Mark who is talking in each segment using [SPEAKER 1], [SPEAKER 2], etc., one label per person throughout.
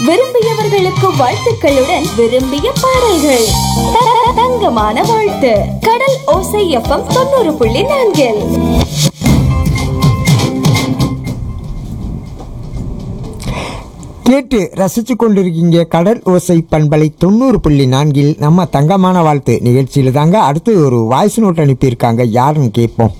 [SPEAKER 1] விரும்பியவர்களுக்கு வாழ்த்துக்களுடன் விரும்பிய பாடல்கள் த- தங்கமான வாழ்த்து கடல் ஓசை எஃப்எம் தொண்ணூறு புள்ளி நான்கில்
[SPEAKER 2] கேட்டு ரசித்து கொண்டிருக்கீங்க கடல் ஓசை பண்பலை தொண்ணூறு புள்ளி நான்கில் நம்ம தங்கமான வாழ்த்து நிகழ்ச்சியில் தாங்க அடுத்து ஒரு வாய்ஸ் நோட் அனுப்பியிருக்காங்க யாருன்னு கேட்போம்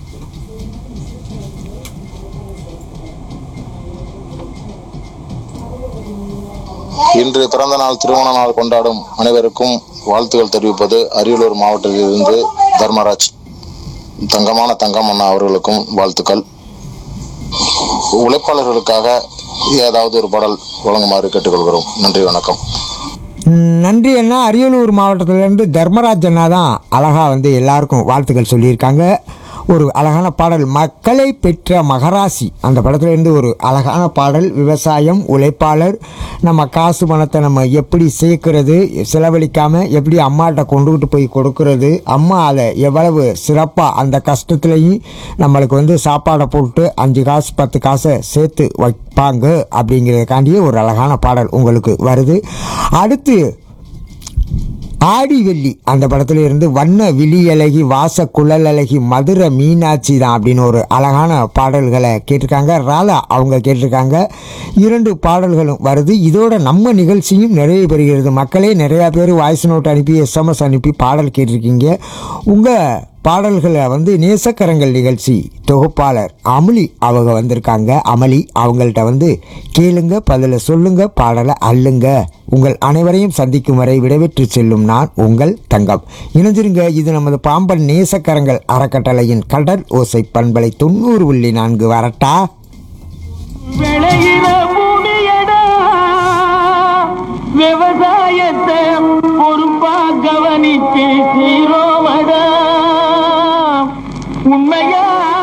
[SPEAKER 3] இன்று பிறந்த நாள் திருமண நாள் கொண்டாடும் அனைவருக்கும் வாழ்த்துக்கள் தெரிவிப்பது அரியலூர் மாவட்டத்திலிருந்து தர்மராஜ் தங்கமான தங்கம் அண்ணா அவர்களுக்கும் வாழ்த்துக்கள் உழைப்பாளர்களுக்காக ஏதாவது ஒரு பாடல் வழங்குமாறு கேட்டுக்கொள்கிறோம் நன்றி வணக்கம்
[SPEAKER 2] ம், நன்றி அண்ணா அரியலூர் மாவட்டத்திலேருந்து தர்மராஜ் அண்ணா தான் அழகாக வந்து எல்லாருக்கும் வாழ்த்துக்கள் சொல்லியிருக்காங்க ஒரு அழகான பாடல் மக்களை பெற்ற மகராசி அந்த படத்துலேருந்து ஒரு அழகான பாடல் விவசாயம் உழைப்பாளர் நம்ம காசு பணத்தை நம்ம எப்படி சேர்க்கறது செலவழிக்காமல் எப்படி அம்மாட்ட கொண்டுகிட்டு போய் கொடுக்கறது அம்மா அதை எவ்வளவு சிறப்பாக அந்த கஷ்டத்துலேயும் நம்மளுக்கு வந்து சாப்பாடை போட்டு அஞ்சு காசு பத்து காசை சேர்த்து வைப்பாங்க அப்படிங்கிறதுக்காண்டியே ஒரு அழகான பாடல் உங்களுக்கு வருது அடுத்து ஆடி வெள்ளி அந்த படத்துல இருந்து வண்ண விழி அழகி வாச குழல் அழகி மதுரை மீனாட்சி தான் அப்படின்னு ஒரு அழகான பாடல்களை கேட்டிருக்காங்க ராலா அவங்க கேட்டிருக்காங்க இரண்டு பாடல்களும் வருது இதோட நம்ம நிகழ்ச்சியும் நிறைவு பெறுகிறது மக்களே நிறையா பேர் வாய்ஸ் நோட் அனுப்பி எஸ்எம்எஸ் அனுப்பி பாடல் கேட்டிருக்கீங்க உங்கள் பாடல்களை வந்து நேசக்கரங்கள் நிகழ்ச்சி தொகுப்பாளர் அமளி அவங்க வந்திருக்காங்க அமளி அவங்கள்ட்ட வந்து கேளுங்க பதில சொல்லுங்க பாடலை அள்ளுங்க உங்கள் அனைவரையும் சந்திக்கும் வரை விடைபெற்று செல்லும் நான் உங்கள் தங்கம் இணைஞ்சிருங்க இது நமது பாம்பன் நேசக்கரங்கள் அறக்கட்டளையின் கடல் ஓசை பண்பலை தொண்ணூறு புள்ளி நான்கு வரட்டா
[SPEAKER 4] விளையிற பூமியடா விவசாயத்தை பொறுப்பா கவனிச்சு